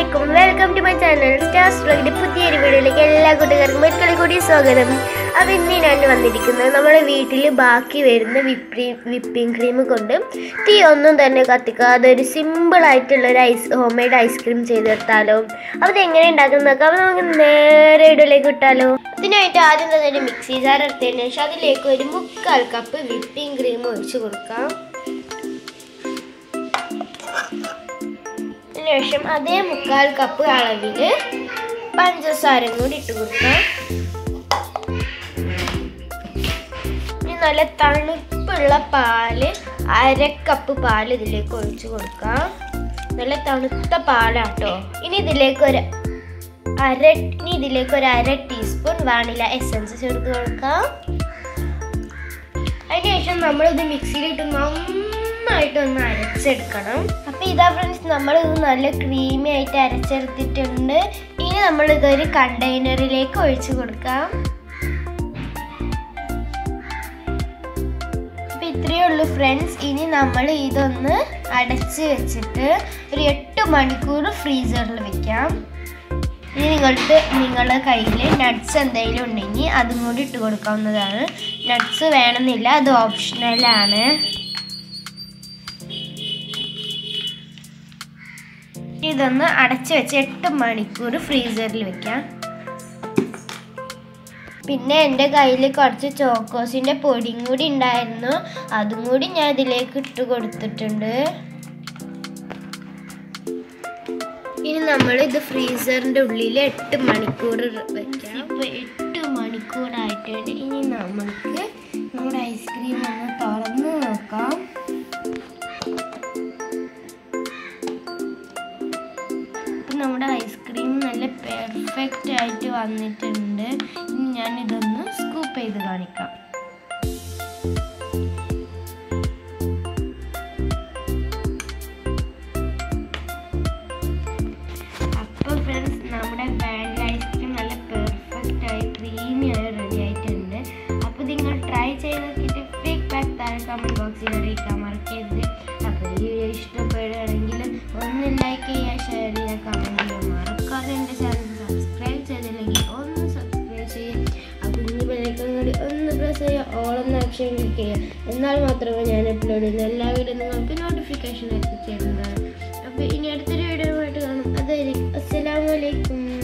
അലൈക്കും welcome to my channel stars വ്ലോഗിന്റെ പുതിയൊരു വീഡിയോയിലേക്ക് എല്ലാ കൂട്ടുകാർക്കും ഒരിക്കൽ കൂടി സ്വാഗതം അപ്പം ഇന്ന് ഞാൻ വന്നിരിക്കുന്നത് നമ്മുടെ വീട്ടിൽ ബാക്കി വരുന്ന വിപ്പി വിപ്പിംഗ് ക്രീം കൊണ്ട് തീ ഒന്നും തന്നെ കത്തിക്കാതെ ഒരു സിമ്പിൾ ആയിട്ടുള്ള ഒരു ഐസ് ഹോം മെയ്ഡ് ഐസ്ക്രീം ചെയ്തെടുത്താലോ അപ്പോൾ എങ്ങനെ ഉണ്ടാക്കുന്നതൊക്കെ അപ്പോൾ നമുക്ക് നേരെ വീഡിയോയിലേക്ക് വിട്ടാലോ ഇതിനായിട്ട് ആദ്യം തന്നെ ഒരു മിക്സി ജാർ എടുത്തതിന് ശേഷം അതിലേക്ക് ഒരു മുക്കാൽ കപ്പ് വിപ്പിംഗ് ക്രീം ഒഴിച്ച് കൊടുക്കാം ശേഷം അതേ മുക്കാൽ കപ്പ് അളവിൽ പഞ്ചസാരയും കൂടി ഇട്ട് കൊടുക്കാം ഇനി നല്ല തണുപ്പുള്ള പാല് അര കപ്പ് പാല് ഇതിലേക്ക് ഒഴിച്ചു കൊടുക്കാം നല്ല തണുത്ത പാലാട്ടോ ഇനി ഇതിലേക്ക് ഒരു അര ഇനി ഇതിലേക്ക് ഒരു അര ടീസ്പൂൺ വാനില എസൻസ് ചേർത്ത് കൊടുക്കാം അതിനുശേഷം നമ്മളിത് മിക്സിയിലിട്ട് നന്നായിട്ട് ഒന്ന് അരച്ചെടുക്കണം അപ്പൊ ഇതാ ഫ്രണ്ട്സ് നമ്മൾ ഇത് നല്ല ക്രീമി ആയിട്ട് അരച്ചെടുത്തിട്ടുണ്ട് ഇനി നമ്മൾ ഇതൊരു കണ്ടെയ്നറിലേക്ക് ഒഴിച്ചു കൊടുക്കാം അപ്പൊ ഇത്രയേ ഉള്ളൂ ഫ്രണ്ട്സ് ഇനി നമ്മൾ ഇതൊന്ന് അടച്ച് വെച്ചിട്ട് ഒരു എട്ട് മണിക്കൂർ ഫ്രീസറിൽ വെക്കാം ഇനി നിങ്ങൾക്ക് നിങ്ങളുടെ കയ്യിൽ നട്ട്സ് എന്തെങ്കിലും ഉണ്ടെങ്കിൽ അതും കൂടി ഇട്ട് കൊടുക്കാവുന്നതാണ് നട്ട്സ് വേണമെന്നില്ല അത് ഓപ്ഷണലാണ് ഇതൊന്ന് അടച്ചു വെച്ച് എട്ട് മണിക്കൂർ ഫ്രീസറിൽ വെക്കാം പിന്നെ എൻ്റെ കയ്യിൽ കുറച്ച് ചോക്കോസിൻ്റെ പൊടിയും കൂടി ഉണ്ടായിരുന്നു അതും കൂടി ഞാൻ ഇതിലേക്ക് ഇട്ട് കൊടുത്തിട്ടുണ്ട് ഇനി നമ്മൾ ഇത് ഫ്രീസറിൻ്റെ ഉള്ളിൽ എട്ട് മണിക്കൂർ വെക്കാം ഇപ്പോൾ എട്ട് മണിക്കൂറായിട്ടുണ്ട് ഇനി നമുക്ക് നമ്മുടെ ഐസ്ക്രീം ഒന്ന് തുറന്ന് നോക്കാം ഇപ്പം നമ്മുടെ ഐസ്ക്രീം നല്ല പെർഫെക്റ്റ് ആയിട്ട് വന്നിട്ടുണ്ട് ഇനി ഞാൻ ഇതൊന്ന് സ്കൂപ്പ് ചെയ്ത് കാണിക്കാം അപ്പോൾ ഫ്രണ്ട്സ് നമ്മുടെ വാനില ഐസ്ക്രീം നല്ല പെർഫെക്റ്റ് ആയി ക്രീമി ആയി റെഡി ആയിട്ടുണ്ട് അപ്പോൾ നിങ്ങൾ ട്രൈ ചെയ്ത് നോക്കിയിട്ട് ഫീഡ്ബാക്ക് താഴെ കമൻറ്റ് ബോക്സിൽ അറിയിക്കാൻ മറക്കരുത് അപ്പോൾ ഈ വീഡിയോ ഇഷ്ടപ്പെടുകയാണെങ്കിൽ ഒന്ന് ലൈക്ക് ചെയ്യുക ഷെയർ ചെയ്യുക കമൻറ്റ് ചെയ്യുക മറക്കാതെ എൻ്റെ ചാനൽ സബ്സ്ക്രൈബ് ചെയ്തില്ലെങ്കിൽ ഒന്ന് സബ്സ്ക്രൈബ് ചെയ്യുക ആ കുഞ്ഞു ബെല്ലൈക്കൺ കൂടി ഒന്ന് പ്രസ് ചെയ്യുക ഓളെന്ന ഓപ്ഷൻ ക്ലിക്ക് ചെയ്യുക എന്നാൽ മാത്രമേ ഞാൻ അപ്ലോഡ് ചെയ്യുന്ന എല്ലാ വീഡിയോ നിങ്ങൾക്ക് നോട്ടിഫിക്കേഷൻ എത്തിച്ചേരുന്നതാണ് അപ്പോൾ ഇനി അടുത്തൊരു വീഡിയോ ആയിട്ട് കാണും അതായിരിക്കും അസ്സലാമലൈക്കും